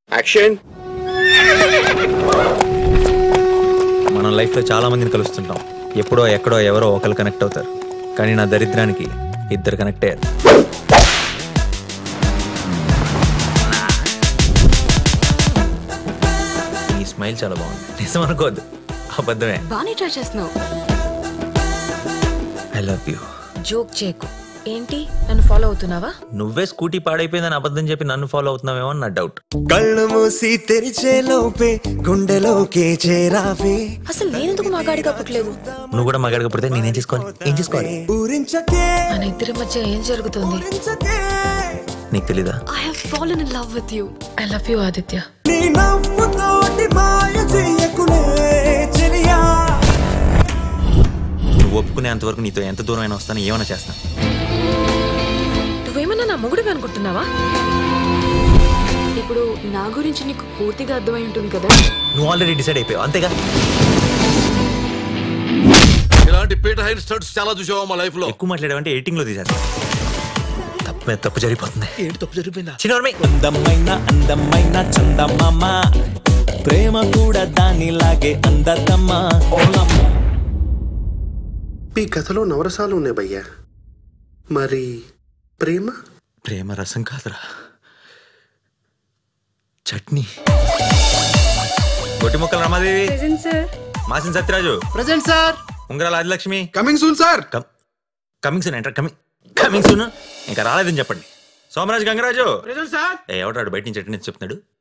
action మనం లైఫ్లో చాలా మందిని కలుస్తుంటాం ఎప్పుడో ఎక్కడో ఎవరో ఒకరు కనెక్ట్ అవుతారు కానీ నా దరిద్రానికి ఇద్దరు కనెక్ట్ అయ్యారు ఈ స్మైల్ చాలా బాగుంది నిజం అనుకోవద్దు అబద్ధమే బానే ట్రై చేస్తున్నావు ఐ లవ్ యూ జోక్ చేయకు ఏంటి నన్ను ఫాలో అవుతున్నావా నువ్వే స్కూటీ పాడైపోయిందని అబద్ధం చెప్పి నన్ను ఫాలో అవుతున్నావేమో అని నా డౌట్ కళ్ళు మూసి తెరిచే లోపే గుండెలోకే చేరావే అసలు నేనెందుకు మా గాడిగా పుట్టలేదు నువ్వు కూడా మగాడిగా పుడితే నేనేం చేసుకోవాలి ఏం చేసుకోవాలి ఊరించకే మన ఇద్దరి మధ్య ఏం జరుగుతుంది ఊరించకే నీకు తెలీదా I have fallen in love with you I love you Aditya నీ నవ్వుతోటి మాయ చెయ్యకులే చెలియా నువ్వు ఒప్పుకునేంత వరకు నీతో ఎంత దూరం అయినా వస్తాను ఏమైనా చేస్తాను నువ్వేమన్నా నా మొగుడివి అనుకుంటున్నావా ఇప్పుడు నా గురించి నీకు పూర్తిగా అర్థమై ఉంటుంది కదా నువ్వు ఆల్రెడీ డిసైడ్ అయిపోయావు అంతేగా ఇలాంటి పీట హైన్ స్టడ్స్ చాలా చూసావా మా లైఫ్ లో ఎక్కువ మాట్లాడావంటే ఎడిటింగ్ లో తీసేస్తా తప్పు మీద తప్పు జరిగిపోతుంది ఏంటి తప్పు జరిగిపోయిందా చిన్నోర్మి అందమైన అందమైన చందమామ ప్రేమ కూడా దానిలాగే అందతమ్మా ఓలమ్మ ఈ కథలో నవరసాలు ఉన్నాయి భయ్యా మరి ప్రేమ ప్రేమ రసం కాదురా చట్నీ గొట్టి ముక్కల రమాదేవి మాసిన Satyaraju present sir Ungarala Adilakshmi coming soon sir coming soon enter coming coming soon ఇంకా రాలేదని చెప్పండి సోమరాజు గంగరాజు ప్రెసెంట్ సార్ ఏ ఎవడాడు బయట నుంచి చట్నీ చెప్తున్నాడు